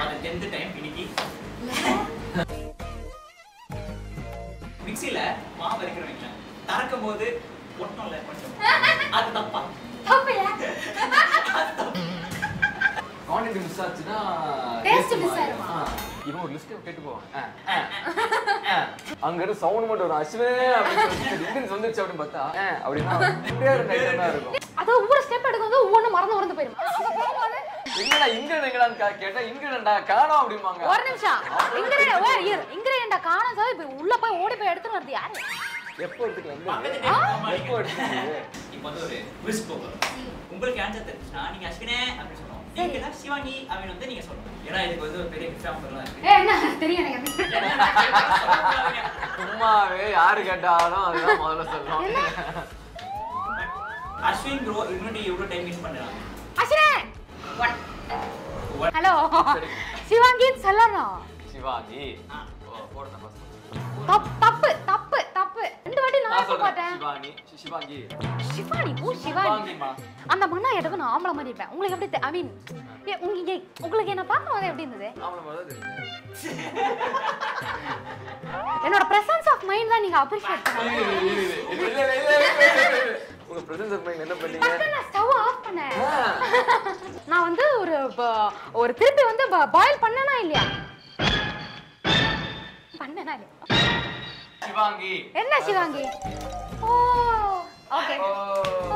அது tenth time இன்னைக்கு மிக்ஸில மாவு அரைக்கிறவங்க திறக்கும் போது ஒட்டம்ல கொஞ்சம் அது தப்பா தப்பில்ல கான்டென்ட் மிஸ் ஆச்சுன்னா Taste taste miss மாறிடும். ஆயிடுமா? ஆ. இவன் ஒரு லிஸ்ட் கேட்டு போவான் ஆ, ஆ, ஆ. அங்க இருந்து சவுண்ட் மட்டும் வரும் அஸ்வினே அப்படின்னு சொல்லிட்டு இங்கிலீஷ் வந்துருச்சு அப்படின்னு பார்த்தா ஆ, அப்படின்னா இப்படியே ஒரு ஐட்டம் தான் இருக்கும் அது ஒவ்வொரு ஸ்டெப் எடுக்கும் போது ஒவ்வொன்று மறந்து மறந்து போயிடும் எங்கடா இங்கிலீஷ் எங்கடான்னு கா- கேட்டா இங்கிலீஷ்டா காணோம் அப்படிம்பாங்க ஒரு நிமிஷம் இங்கிரிய ஓ இரு இங்கிரியண்டா காணும் சார் இப்போ உள்ள போய் ஓடி போய் எடுத்துட்டு வருது யாரு எப்போ எடுத்துக்கலாம் பக்கத்து எங்க? table மாமா எப்போ இருக்கு. எடுத்துக்கிறது? இப்போ வந்து ஒரு குவிஸ் போகிறோம் உங்களுக்கு ஆன்சர் தெரிஞ்சுன்னா நீங்க அஸ்வினே அப்படின்னு சொல்லணும் சரி. நீங்க தான் சிவாங்கி அப்படின்னு வந்து நீங்க சொல்லணும் ஏன்னா இதுக்கு வந்து ஒரு பெரிய எக்ஸாம்பிள்லாம் இருக்கு ஏ என்ன தெரியும் எனக்கு சொல்லக்கூடாதுங்க. சும்மாவே யாரு கேட்டாலும் அதுதான் முதல்ல சொல்லணும் அஸ்வின் ப்ரோ இன்னொரு இவ்வளோ டைம் மிஸ் பண்ணுறாங்க அஸ்வினே ஒன் ஹலோ சிவாங்கின்னு சொல்லணும் சிவாஜி ஆ. ஓ, போடுறேன் first. தப்பு தப்பு தப்பு தப்பு ரெண்டு வாட்டி நான் நான் எப்ப சொல்றேன் போட்டேன் சிவானி சி- சிவாங்கி சிவானி ஓ சிவானி சிவாங்கிம்மா. அந்த மண்ணா எடுக்க நான் ஆம்பளை மாதிரி இருப்பேன் உங்களுக்கு எப்படி ஐ மீன் உங்களுக்கு என்ன பார்க்கும் போது எப்படி இருந்தது அவனை முதல்ல தெரியும். என்னோட பிரசன்ஸ் ஆஃப் மைண்ட் தான் நீங்க அப்ரிஷியேட் இரு, பண்ணணும் இரு, இரு, இரு. இல்ல, இல்ல, இல்ல, இல்ல, இல்ல, இல்ல, இல்ல. உங்க presence of mind என்ன பண்ணீங்க டக்குன்னு நான் ஸ்டவ் ஆஃப் பண்ணேன் ஆ. நான் வந்து ஒரு ப- ஒரு திருப்பி வந்து பாயில் பண்ணனா இல்லையா பண்ணனா இல்லையா சிவாங்கி என்ன சிவாங்கி ஓ ஓகே ஓ.